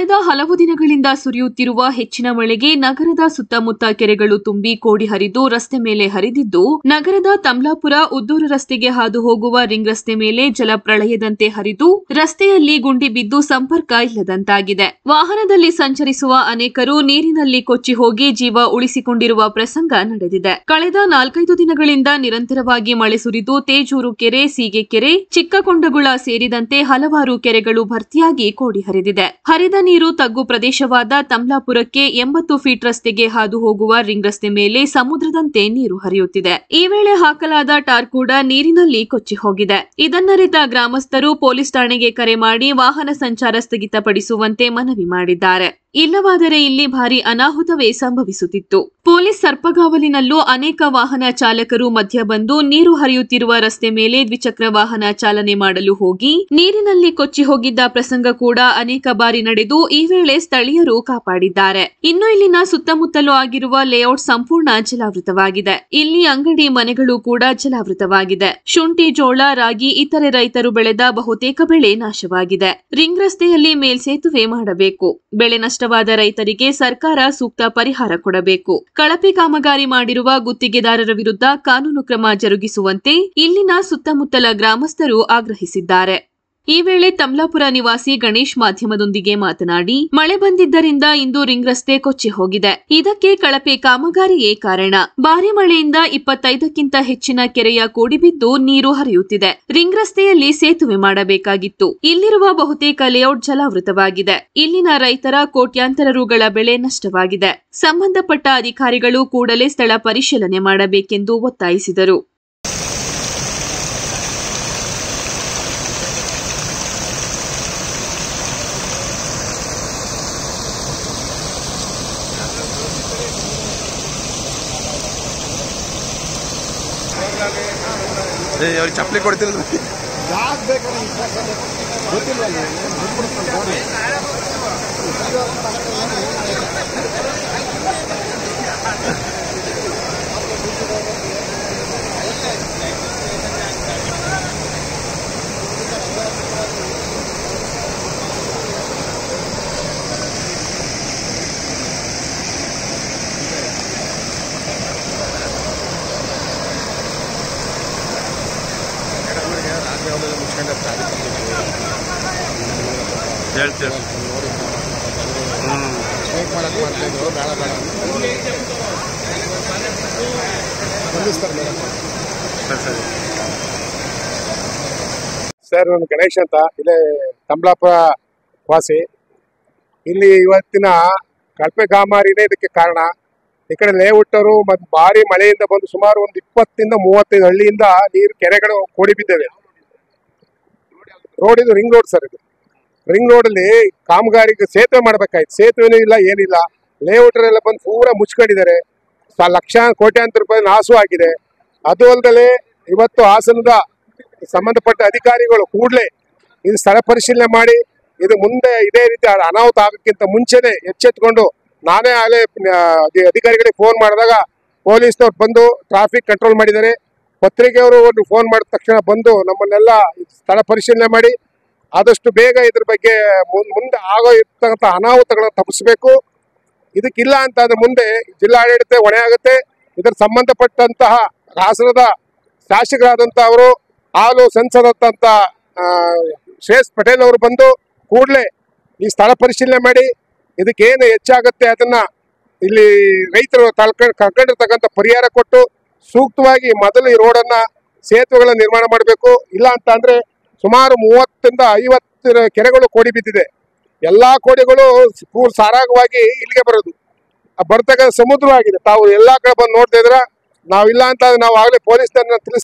ಕಳೆದ ಹಲವು ದಿನಗಳಿಂದ ಸುರಿಯುತ್ತಿರುವ ಹೆಚ್ಚಿನ ಮಳೆಗೆ ನಗರದ ಸುತ್ತಮುತ್ತ ಕೆರೆಗಳು ತುಂಬಿ ಕೋಡಿ ಹರಿದು ರಸ್ತೆ ಮೇಲೆ ಹರಿದಿದ್ದು ನಗರದ ತಮ್ಲಾಪುರ ಉದ್ದೂರು ರಸ್ತೆಗೆ ಹಾದು ಹೋಗುವ ರಿಂಗ್ ರಸ್ತೆ ಮೇಲೆ ಜಲ ಪ್ರಳಯದಂತೆ ಹರಿದು ರಸ್ತೆಯಲ್ಲಿ ಗುಂಡಿ ಬಿದ್ದು ಸಂಪರ್ಕ ಇಲ್ಲದಂತಾಗಿದೆ ವಾಹನದಲ್ಲಿ ಸಂಚರಿಸುವ ಅನೇಕರು ನೀರಿನಲ್ಲಿ ಕೊಚ್ಚಿ ಹೋಗಿ ಜೀವ ಉಳಿಸಿಕೊಂಡಿರುವ ಪ್ರಸಂಗ ನಡೆದಿದೆ ಕಳೆದ ನಾಲ್ಕೈದು ದಿನಗಳಿಂದ ನಿರಂತರವಾಗಿ ಮಳೆ ಸುರಿದು ತೇಜೂರು ಕೆರೆ ಸೀಗೆ ಕೆರೆ ಚಿಕ್ಕಕೊಂಡಗುಳ ಸೇರಿದಂತೆ ಹಲವಾರು ಕೆರೆಗಳು ಭರ್ತಿಯಾಗಿ ಕೋಡಿ ಹರಿದಿದೆ ಹರಿದ ನೀರು ತಗ್ಗು ಪ್ರದೇಶವಾದ ತಮ್ಲಾಪುರಕ್ಕೆ ಎಂಬತ್ತು ಫೀಟ್ ರಸ್ತೆಗೆ ಹಾದು ಹೋಗುವ ರಿಂಗ್ ರಸ್ತೆ ಮೇಲೆ ಸಮುದ್ರದಂತೆ ನೀರು ಹರಿಯುತ್ತಿದೆ ಈ ವೇಳೆ ಹಾಕಲಾದ ಟಾರ್ ಕೂಡ ನೀರಿನಲ್ಲಿ ಕೊಚ್ಚಿ ಹೋಗಿದೆ ಇದನ್ನರಿತ ಗ್ರಾಮಸ್ಥರು ಪೊಲೀಸ್ ಠಾಣೆಗೆ ಕರೆ ಮಾಡಿ ವಾಹನ ಸಂಚಾರ ಸ್ಥಗಿತಪಡಿಸುವಂತೆ ಮನವಿ ಮಾಡಿದ್ದಾರೆ ಇಲ್ಲವಾದರೆ ಇಲ್ಲಿ ಭಾರಿ ಅನಾಹುತವೇ ಸಂಭವಿಸುತ್ತಿತ್ತು ಪೊಲೀಸ್ ಸರ್ಪಗಾವಲಿನಲ್ಲೂ ಅನೇಕ ವಾಹನ ಚಾಲಕರು ಮಧ್ಯ ಬಂದು ನೀರು ಹರಿಯುತ್ತಿರುವ ರಸ್ತೆ ಮೇಲೆ ದ್ವಿಚಕ್ರ ವಾಹನ ಚಾಲನೆ ಮಾಡಲು ಹೋಗಿ ನೀರಿನಲ್ಲಿ ಕೊಚ್ಚಿ ಹೋಗಿದ್ದ ಪ್ರಸಂಗ ಕೂಡ ಅನೇಕ ಬಾರಿ ನಡೆದು ಈ ವೇಳೆ ಸ್ಥಳೀಯರು ಕಾಪಾಡಿದ್ದಾರೆ ಇನ್ನು ಇಲ್ಲಿನ ಸುತ್ತಮುತ್ತಲೂ ಆಗಿರುವ ಲೇಔಟ್ ಸಂಪೂರ್ಣ ಜಲಾವೃತವಾಗಿದೆ ಇಲ್ಲಿ ಅಂಗಡಿ ಮನೆಗಳು ಕೂಡ ಜಲಾವೃತವಾಗಿದೆ ಶುಂಠಿ ಜೋಳ ರಾಗಿ ಇತರೆ ರೈತರು ಬೆಳೆದ ಬಹುತೇಕ ಬೆಳೆ ನಾಶವಾಗಿದೆ ರಿಂಗ್ ರಸ್ತೆಯಲ್ಲಿ ಮೇಲ್ಸೇತುವೆ ಮಾಡಬೇಕು ಬೆಳೆ ನಷ್ಟವಾದ ರೈತರಿಗೆ ಸರ್ಕಾರ ಸೂಕ್ತ ಪರಿಹಾರ ಕೊಡಬೇಕು ಕಳಪೆ ಕಾಮಗಾರಿ ಮಾಡಿರುವ ಗುತ್ತಿಗೆದಾರರ ವಿರುದ್ಧ ಕಾನೂನು ಕ್ರಮ ಜರುಗಿಸುವಂತೆ ಇಲ್ಲಿನ ಸುತ್ತಮುತ್ತಲ ಗ್ರಾಮಸ್ಥರು ಆಗ್ರಹಿಸಿದ್ದಾರೆ ಈ ವೇಳೆ ತಮ್ಲಾಪುರ ನಿವಾಸಿ ಗಣೇಶ್ ಮಾಧ್ಯಮದೊಂದಿಗೆ ಮಾತನಾಡಿ ಮಳೆ ಬಂದಿದ್ದರಿಂದ ಇಂದು ರಿಂಗ್ ರಸ್ತೆ ಕೊಚ್ಚಿ ಹೋಗಿದೆ ಇದಕ್ಕೆ ಕಳಪೆ ಕಾಮಗಾರಿಯೇ ಕಾರಣ ಭಾರಿ ಮಳೆಯಿಂದ ಇಪ್ಪತ್ತೈದಕ್ಕಿಂತ ಹೆಚ್ಚಿನ ಕೆರೆಯ ಕೋಡಿಬಿದ್ದು ನೀರು ಹರಿಯುತ್ತಿದೆ ರಿಂಗ್ ರಸ್ತೆಯಲ್ಲಿ ಸೇತುವೆ ಮಾಡಬೇಕಾಗಿತ್ತು ಇಲ್ಲಿರುವ ಬಹುತೇಕ ಲೇಔಟ್ ಜಲಾವೃತವಾಗಿದೆ ಇಲ್ಲಿನ ರೈತರ ಕೋಟ್ಯಾಂತರ ರುಗಳ ಬೆಳೆ ನಷ್ಟವಾಗಿದೆ ಸಂಬಂಧಪಟ್ಟ ಅಧಿಕಾರಿಗಳು ಕೂಡಲೇ ಸ್ಥಳ ಪರಿಶೀಲನೆ ಮಾಡಬೇಕೆಂದು ಒತ್ತಾಯಿಸಿದರು ಏ ಅವ್ರಿಗೆ ಚಪ್ಪಲಿ ಕೊಡ್ತಿಲ್ಲ ಯಾಕೆ ಬೇಕಾದ್ರೆ ಈ ಪ್ರಶ್ನೆ ಗೊತ್ತಿಲ್ವಲ್ಲ ಬಿಟ್ಬಿಡ್ತಾರೆ ನೋಡಿ. ಹೇಳ್ತೀವಿ ಹ್ಞೂ ಸ್ಟ್ರೈಕ್ ಮಾಡಕ್ಕೆ ಮಾಡ್ತಿದ್ರು ಬೇಡ ಬೇಡ ಬಂಧಿಸ್ತಾರೆ ಮೇಡಮ್ ಸರಿ ಸರಿ ಸರ್ ನಾನು ಗಣೇಶ್ ಅಂತ ಇಲ್ಲೇ ಕಂಬಳಾಪುರ ವಾಸಿ ಇಲ್ಲಿ ಇವತ್ತಿನ ಕಳಪೆ ಕಾಮಾರಿನೇ ಇದಕ್ಕೆ ಕಾರಣ ಈ ಕಡೆ ಲೇಔಟರು ಮತ್ತು ಭಾರಿ ಮಳೆಯಿಂದ ಬಂದು ಸುಮಾರು ಒಂದು ಇಪ್ಪತ್ತಿಂದ ಮೂವತ್ತೈದು ಹಳ್ಳಿಯಿಂದ ನೀರು ಕೆರೆಗಳು ಕೋಡಿ ಬಿದ್ದೇವೆ ರೋಡ್ ಇದು ರಿಂಗ್ ರೋಡ್ ಸರ್ ಇದು ರಿಂಗ್ ರೋಡಲ್ಲಿ ಕಾಮಗಾರಿಗೆ ಸೇತುವೆ ಮಾಡಬೇಕಾಯ್ತು ಸೇತುವೆನೂ ಇಲ್ಲ ಏನಿಲ್ಲ ಲೇಔಟರೆಲ್ಲ ಬಂದು ಪೂರ ಮುಚ್ಕೊಂಡಿದ್ದಾರೆ ಸ ಲಕ್ಷ ಕೋಟ್ಯಾಂತರ ರೂಪಾಯಿ ನಾಶವೂ ಆಗಿದೆ ಅದು ಅಲ್ಲದೆ ಇವತ್ತು ಹಾಸನದ ಸಂಬಂಧಪಟ್ಟ ಅಧಿಕಾರಿಗಳು ಕೂಡಲೇ ಇದು ಸ್ಥಳ ಪರಿಶೀಲನೆ ಮಾಡಿ ಇದು ಮುಂದೆ ಇದೇ ರೀತಿ ಅನಾಹುತ ಆಗೋಕ್ಕಿಂತ ಮುಂಚೆನೆ ಎಚ್ಚೆತ್ಕೊಂಡು ನಾನೇ ಆಗಲೇ ಅಧಿಕಾರಿಗಳಿಗೆ ಫೋನ್ ಮಾಡಿದಾಗ ಪೊಲೀಸ್ನವ್ರು ಬಂದು ಟ್ರಾಫಿಕ್ ಕಂಟ್ರೋಲ್ ಮಾಡಿದ್ದಾರೆ ಪತ್ರಿಕೆಯವರು ಒಂದು ಫೋನ್ ಮಾಡಿದ ತಕ್ಷಣ ಬಂದು ನಮ್ಮನ್ನೆಲ್ಲ ಸ್ಥಳ ಪರಿಶೀಲನೆ ಮಾಡಿ ಆದಷ್ಟು ಬೇಗ ಇದ್ರ ಬಗ್ಗೆ ಮುನ್- ಮುಂದೆ ಆಗೋ ಇರ್ತಕ್ಕಂಥ ಅನಾಹುತಗಳನ್ನು ತಪ್ಪಿಸ್ಬೇಕು ಇದಕ್ಕಿಲ್ಲ ಅಂತ ಅಂದ್ರೆ ಮುಂದೆ ಜಿಲ್ಲಾಡಳಿತ ಹೊಣೆ ಆಗುತ್ತೆ ಇದರ ಸಂಬಂಧಪಟ್ಟಂತಹ ಹಾಸನದ ಶಾಸಕರಾದಂಥ ಅವರು ಹಾಲು ಸಂಸದಂತ ಶ್ರೇಷ್ ಪಟೇಲ್ ಅವರು ಬಂದು ಕೂಡಲೇ ಈ ಸ್ಥಳ ಪರಿಶೀಲನೆ ಮಾಡಿ ಇದಕ್ಕೇನು ಹೆಚ್ಚಾಗುತ್ತೆ ಅದನ್ನ ಇಲ್ಲಿ ರೈತರು ತಳ್ಕ ಕಳ್ಕೊಂಡಿರ್ತಕ್ಕಂಥ ಪರಿಹಾರ ಕೊಟ್ಟು ಸೂಕ್ತವಾಗಿ ಮೊದಲು ಈ ರೋಡನ್ನ ಸೇತುವೆಗಳ ನಿರ್ಮಾಣ ಮಾಡಬೇಕು ಇಲ್ಲ ಅಂತ ಅಂದ್ರೆ ಸುಮಾರು ಮೂವತ್ತರಿಂದ ಐವತ್ತು ಕೆರೆಗಳು ಕೋಡಿ ಬಿದ್ದಿದೆ ಎಲ್ಲಾ ಕೋಡಿಗಳು ಪೂರ್ ಸಾರಾಗವಾಗಿ ಇಲ್ಲಿಗೆ ಬರೋದು ಆ ಬರ್ತಕ್ಕ ಸಮುದ್ರ ಆಗಿದೆ ತಾವು ಎಲ್ಲಾ ಕಡೆ ಬಂದು ನೋಡ್ತಾ ಇದ್ರ ನಾವಿಲ್ಲ ಅಂತ ಅಂದ್ರೆ ನಾವು ಆಗ್ಲೇ ಪೊಲೀಸ್ನವ್ರನ್ನ ತಿಳಿಸ್